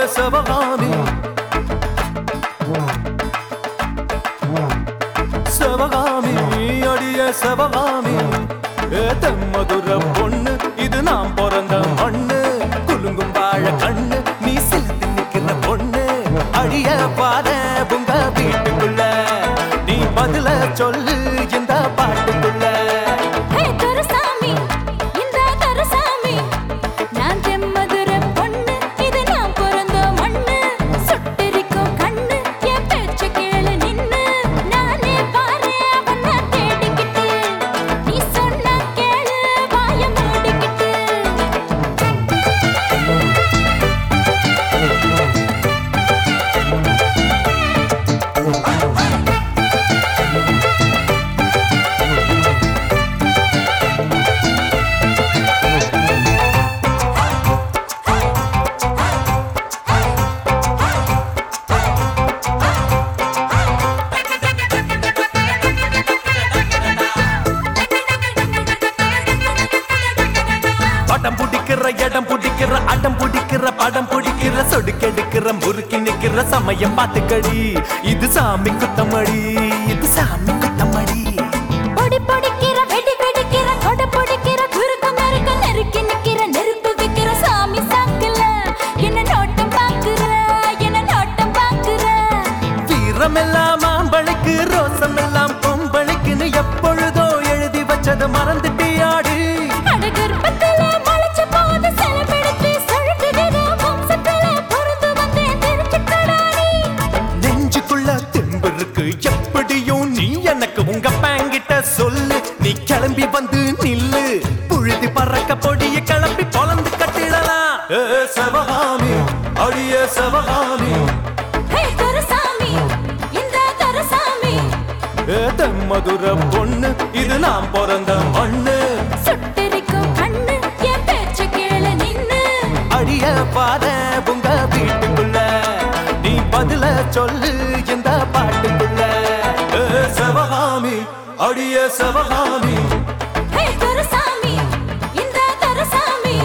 சிவகாமி சிவகாமி அடிய சிவகாமி ஏ தெம்மதுர பொண்ணு இது நான் பிறந்த மண்ணு குலுங்கும் வாழ கண்ணு நீ சிலுத்து நிக்கிற பொண்ணு அடிய பாத உங்க வீட்டுக்குள்ள நீ பதில சொல்லு இந்த பாட்டுக்குள்ள ஹே துரசாமி இந்த துரசாமி நான் தெம்மதுர பொண்ணு இது நான் பிறந்த மண்ணு சுட்டெரிக்கும் கண்ணு என் பேச்ச கேளு நின்னு நானே பாரு அவன தேடிக்கிட்டு நீ சொன்ன கேளு வாய மூடிக்கிட்டு படம் பிடிக்கிற இடம் பிடிக்கிற அடம் பிடிக்கிற படம் பிடிக்கிற சொடுக்கெடுக்கிற முறுக்கி நிக்கிற சமயம் பார்த்துக்கடி இது சாமி குத்தமடி இது சாமி குத்தமடி பொடி பொடிக்கிற வெடி வெடிக்கிற கொடை பொடிக்கிற குறுக்க நறுக்க நெருக்கி நிக்கிற நெருப்பு வைக்கிற சாமி சாக்குல என்ன நோட்டம் பாக்குற என்ன நோட்டம் பாக்குற வீரமெல்லாம் ஆம்பளைக்கு ரோசம் எல்லாம் பொம்பளைக்குன்னு எப்பொழுதோ எழுதி வச்சதை மறந்துட்டியாடி அட கர்ப்பத்துல முளைச்ச போது செலவெடுத்து சொழுகுகிற வம்சத்துல பொருந்து வந்தேன் தெரிஞ்சுக்கடா நீ நெஞ்சுக்குள்ள தெம்பு இருக்கு எப்படியும் நீ எனக்கு உங்க பேங்கிட்ட சொல்லு நீ கிளம்பி வந்து நில்லு புழுதி பறக்க பொடிய கிளம்பி பொலந்து கட்டிடலாம் ஏ சிவகாமி அடிய சிவகாமி ஹே துரசாமி இந்த துரசாமி ஏ தெம்மதுர பொண்ணு இது நான் பிறந்த மண்ணு சுட்டெரிக்கும் கண்ணு என் பேச்ச கேளு நின்னு அடிய பாத உங்க வீட்டுக்குள்ள நீ பதில சொல்லு இந்த பாட்டுக்குள்ள ஏ சிவகாமி அடிய சிவகாமி ஹே துரசாமி இந்த துரசாமி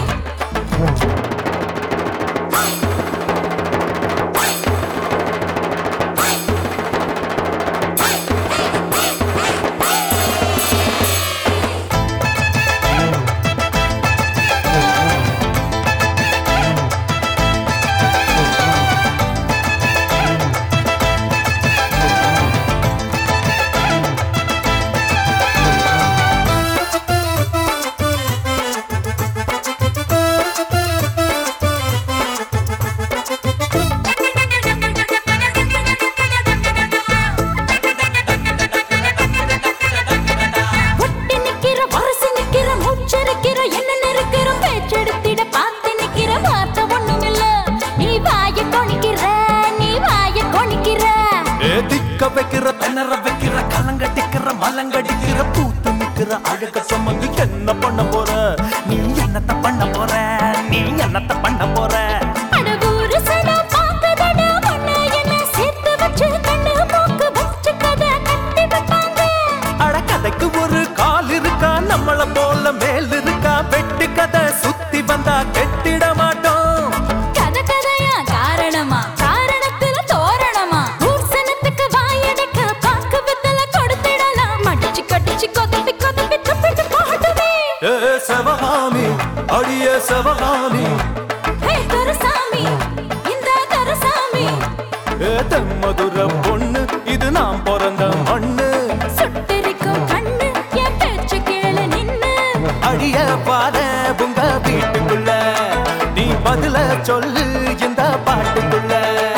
ஒட்டி நிக்கிற வரசி நிக்கிற மூச்சரிக்கிற என்ன நெருக்கிற பேச்செடுத்திட பார்த்து நிக்கிற வார்த்தை ஒண்ணும் இல்ல நீ வாய கொணிக்கிற நீ வாய கொணிக்கிற ஏ திக்க வைக்கிற திணற வைக்கிற கலங்கடிக்கிற மலங்கடிக்கிற பூத்து நிக்கிற அழக சுமந்து என்ன பண்ண போற நீ என்னத்த பண்ண போற நீ என்னத்த பண்ண போற அட ஊரு சடா பாக்குதடா ஒண்ணு என்ன சேர்த்து வச்சு கண்ணு மூக்கு வச்சு கதை கட்டி வைப்பாங்க அட கதைக்கு ஒரு கால் இருக்கா நம்மள போல மேல் இருக்கா வெட்டு கதை சுத்தி வந்தா கெட்டிட மாட்டோம் கதை கதையா காரணமா காரணத்துல தோரணமா ஊர்சனத்துக்கு வாயடைக்க பாக்கு வித்தல கொடுத்திடலாம் மடிச்சு கடிச்சு கொதப்பி கொதப்பி துப்பிட்டு போட்டுமே ஏ சிவகாமி அடிய சிவகாமி ஹே துரசாமி இந்த துரசாமி ஏ தெம்மதுர பொண்ணு இது நான் பிறந்த மண்ணு சுட்டெரிக்கும் கண்ணு என் பேச்ச கேளு நின்னு அடிய பாத உங்க வீட்டுக்குள்ள நீ பதில சொல்லு இந்த பாட்டுக்குள்ள